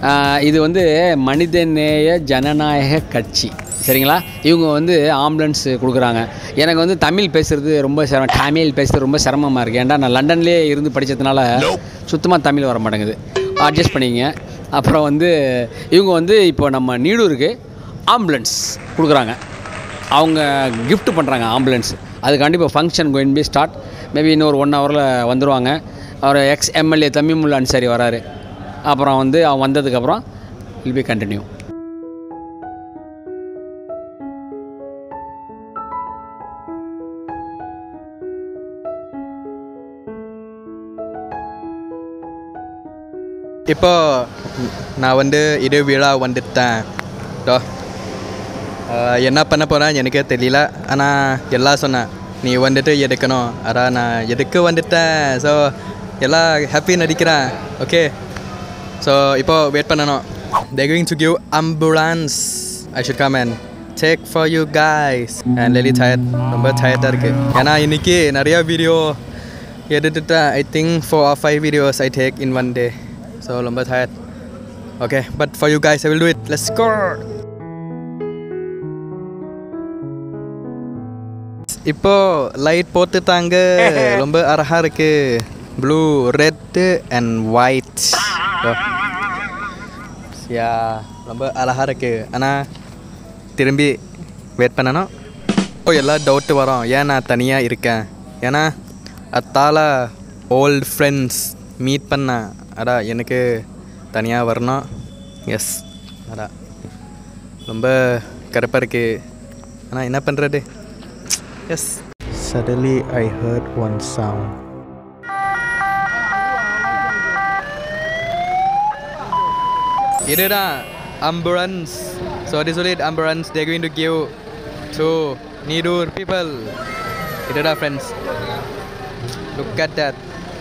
ஆஹ் இது வந்து மனிதநேய ஜனநாயக கட்சி சரிங்களா இவங்க வந்து ஆம்புலன்ஸ் கொடுக்குறாங்க எனக்கு வந்து தமிழ் பேசுகிறது ரொம்ப சிரமம் தமிழ் பேசுகிறது ரொம்ப சிரமமாக இருக்குது ஏன்டா நான் லண்டன்லேயே இருந்து படித்ததுனால சுத்தமாக தமிழ் வர மாட்டேங்குது அட்ஜஸ்ட் பண்ணிக்கங்க அப்புறம் வந்து இவங்க வந்து இப்போ நம்ம நீடூருக்கு ஆம்புலன்ஸ் கொடுக்குறாங்க அவங்க gift பண்ணுறாங்க ஆம்புலன்ஸ் அதுக்காண்டி இப்போ function going be start maybe one ஒன் ஹவரில் வந்துடுவாங்க அவர் எக்ஸ் எம்எல்ஏ தமிமுல் அன்சாரி வராரு அப்புறம் வந்து அவன் வந்ததுக்கப்புறம் வில் பி கண்டினியூ இப்போ நான் வந்து இது விழா வந்துட்டேன் டோ ஆஹ் என்ன பண்ண போகிறேன் எனக்கே தெரியல ஆனால் எல்லாம் சொன்னேன் நீ வந்துட்டு எடுக்கணும் அதான் நான் எதுக்கு வந்துட்டேன் ஸோ எல்லாம் ஹாப்பி நடிக்கிறேன் ஓகே ஸோ இப்போ வெயிட் பண்ணணும் they going to give ambulance I should come and take for you guys and really tired ரொம்ப டயர்டாக இருக்குது ஏன்னா இன்னைக்கு நிறையா வீடியோ எடுத்துட்டேன் I think four or five videos I take in one day so ரொம்ப tired okay but for you guys I will do it let's go இப்போ light போட்டுட்டாங்க ரொம்ப அழகா இருக்கு blue red and white yeah ரொம்ப அழகா இருக்கு ஆனால் திரும்பி வெயிட் பண்ணணும் இப்போ எல்லாம் டவுட்டு வரும் ஏன் நான் தனியாக இருக்கேன் ஏன்னா அத்தால ஓல்டு ஃப்ரெண்ட்ஸ் மீட் பண்ண அதான் எனக்கு தனியாக வரணும் எஸ் அதான் ரொம்ப கருப்பாக இருக்கு ஆனால் என்ன பண்ணுறது yes Suddenly, I heard one sound. இதுதான் ambulance so this is it ambulance they're going to give to Nidur people இதுதான் friends look at that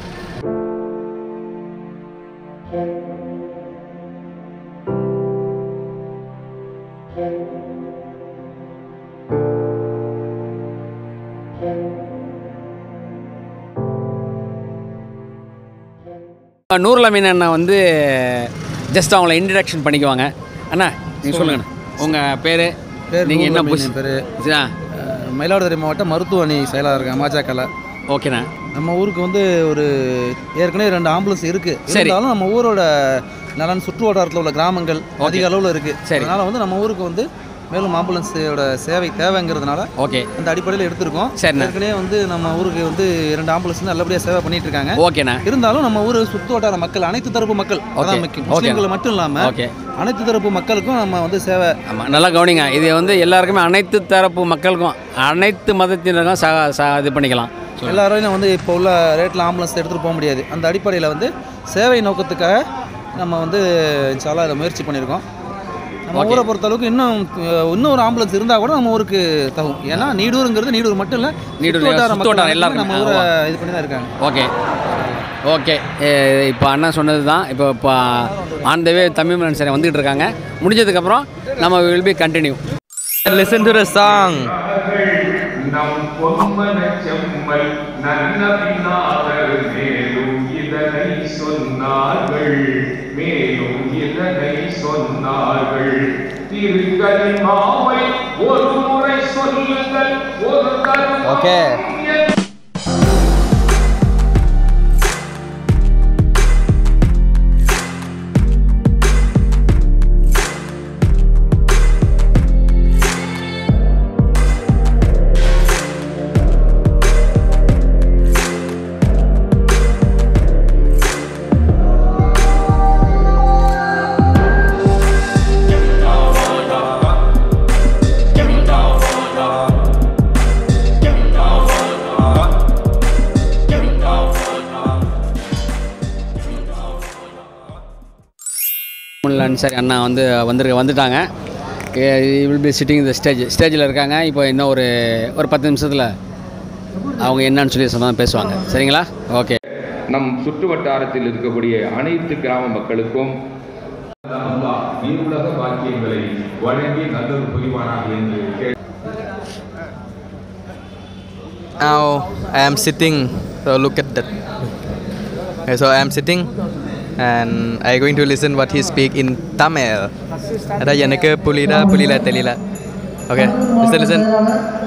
நூறுல மீன் அண்ணா வந்து ஜஸ்ட் அவங்கள இன்ட்ரடக்ஷன் பண்ணிக்குவாங்க அண்ணா நீங்கள் சொல்லுங்கண்ணா உங்கள் பேர் பேர் நீங்கள் என்ன நூறுல புஷ் மீன் பேர். அஹ், மயிலாடுதுறை மாவட்டம் மருத்துவ அணி செயலாளர் இருக்கேன் மாஜாக்கல ஓகேண்ணா நம்ம ஊருக்கு வந்து ஒரு ஏற்கனவே ரெண்டு ஆம்புலன்ஸ் இருக்கு சரி. இருந்தாலும் நம்ம ஊரோட நலன் சுற்று வட்டாரத்தில் உள்ள கிராமங்கள் அதிக அளவில் இருக்கு சரி. அதனால வந்து நம்ம ஊருக்கு வந்து மேலும் ஆம்புலன்ஸோட சேவை தேவைங்கிறதுனால ஓகே அந்த அடிப்படையில் எடுத்திருக்கோம் சரிண்ணா. ஏற்கனவே வந்து நம்ம ஊருக்கு வந்து இரண்டு ஆம்புலன்ஸ் நல்லபடியாக சேவை பண்ணிட்டு இருக்காங்க ஓகேண்ணா இருந்தாலும் நம்ம ஊர் சுற்று வட்டார மக்கள் அனைத்து தரப்பு மக்கள் அதான் முக்கியம் ஓகே. முஸ்லீம்களை மட்டும் இல்லாமல் ஓகே அனைத்து தரப்பு மக்களுக்கும் நம்ம வந்து சேவை ஆமாம் நல்லா கவனிங்க இது வந்து எல்லாருக்குமே அனைத்து தரப்பு மக்களுக்கும் அனைத்து மதத்தினருக்கும் ச ச இது பண்ணிக்கலாம் எல்லாரையும் வந்து இப்போ உள்ள ரேட்டில் ஆம்புலன்ஸ் எடுத்துகிட்டு போக முடியாது அந்த அடிப்படையில் வந்து சேவை நோக்கத்துக்காக நம்ம வந்து இன்ஷால்லா இதை முயற்சி பண்ணியிருக்கோம் நம்ம ஊரை பொறுத்தளவுக்கு இன்னும் அஹ், இன்னும் ஒரு ஆம்புலன்ஸ் இருந்தால் கூட நம்ம ஊருக்கு தகும் ஏன்னா நீடூருங்கிறது நீடூர் மட்டும் இல்லை நீடூர், சுற்று வட்டார சுற்று மக்கள் வட்டாரம் வந்து எல்லாருக்கும். நம்ம ஊரை இது பண்ணி தான் இருக்காங்க ஓகே ஓகே இப்போ அண்ணா சொன்னது தான் இப்போ இப்போ ஆன் த வே தமிழ் சரி வந்துகிட்டு இருக்காங்க முடிஞ்சதுக்கப்புறம் நம்ம will be continue listen to the song நம் பொன்மன செம்மல் நன்னபினாதர் மேலும் இதனை சொன்னார்கள் மேலும் இதனை சொன்னார்கள் திருக்கலின் மாவை ஒரு முறை சொல்லுங்கள் ஒரு தருணம் Okay. சரி அண்ணா வந்து வந்துருக்க வந்துட்டாங்க வில் பி சிட்டிங் இந்த ஸ்டேஜ் ஸ்டேஜில் இருக்காங்க இப்போ இன்னும் ஒரு ஒரு பத்து நிமிஷத்தில் அவங்க என்னன்னு சொல்லி சொன்னால் பேசுவாங்க சரிங்களா ஓகே நம் சுற்று வட்டாரத்தில் இருக்கக்கூடிய அனைத்து கிராம மக்களுக்கும் அல்லாஹ் நீருலக பாக்கியங்களை வழங்கி நல்லது புரிவானாக என்று கேட்டு now I am sitting so look at that okay, so I am sitting and I going to listen what he speak in Tamil அதான் எனக்கு புரியுதா புரியல தெரியல ஓகே லிசன் லிசன்